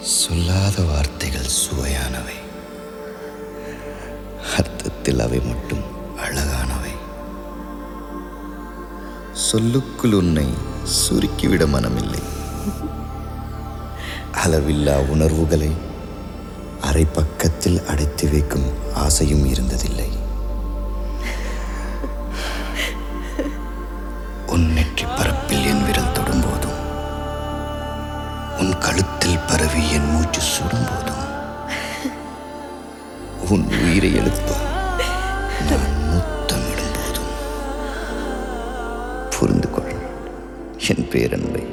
சொல்லாத வார்த்தைகள் சுவையானவை அர்த்தத்தில் அவை மட்டும் அழகானவை சொல்லுக்குள் உன்னை சுருக்கிவிட மனமில்லை அளவில்லா உணர்வுகளை அரை பக்கத்தில் அடைத்து வைக்கும் ஆசையும் இருந்ததில்லை உன் நெற்றி பரப்பில் என் விரல் தொடும்போதும் உன் கழுத்தில் பரவி என் மூச்சு சுடும்போதும் உன் உயிரை எழுப்ப நான் முத்தமிடும் போதும் புரிந்து கொள் என் பேரன்பை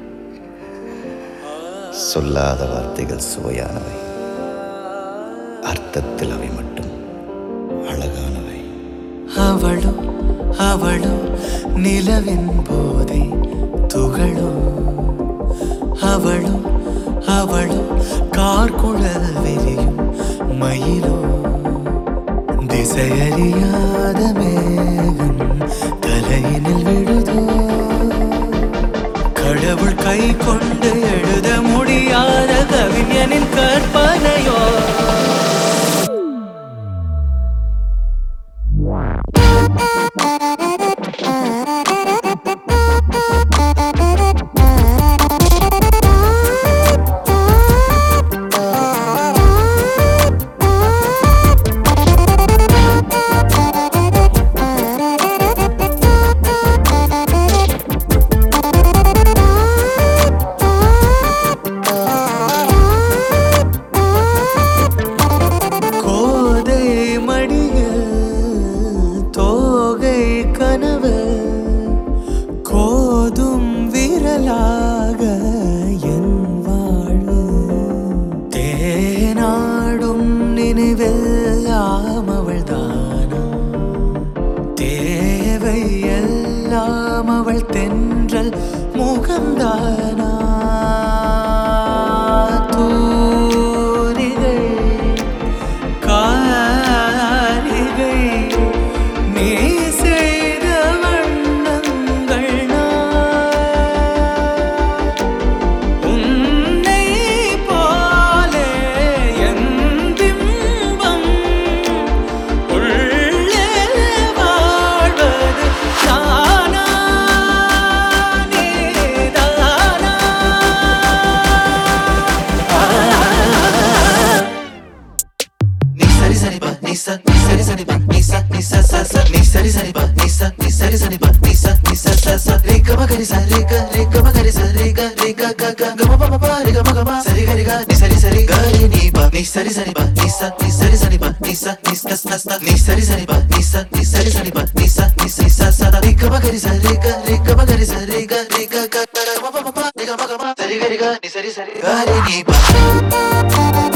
சொல்லாத வார்த்தைகள் சுவையானவை அர்த்தத்தில் அவை மட்டும் அழகானவை அவளோ அவளோ நிலவின் போதை துகளோ அவளோ அவளோ கார்குழல் வெறியும் மயிலோ திசையறியாத மேகம் தலையினில் விழுதோ கடவுள் கை கொண்டு எழுத முடியாத கவிஞனின் கற்பனையோ கோதை மடியில் தோகை கனவு கோதும் விரலாக என் வாழ்வு தேனாடும் நினைவெல்லாம் அவள் தானா தேவை எல்லாம் அவள் தென்றல் முகம்தானா தூரிகை காரிகை நீ செய்த வண்ணங்கள் நான். உன்னை போலே என் பிம்பம் உள்ளே வாழ்வது தானா நீதானா ni sari sari ba ni sa ni sari sari ba ni sa ni sa sa sa ni sari sari ba ni sa ni sari sari ba ni sa ni sa sa sa re ga ma ga ri sa re ga re ga ma ga ri sa re ga re ga ga ga ga ma pa pa pa re ga ma ga ma sari ga ri ga ni sari sari ga ri ni ba ni sari sari ba ni sa ni sari sari ba ni sa ni sa sa sa ni sari sari ba ni sa ni sari sari ba ni sa ni sa sa sa re ga ma ga ri sa re ga re ga ma ga ri sa re ga re ga ga ga ma pa pa pa re ga ma ga ma sari ga ri ga ni sari sari ga ri ni ba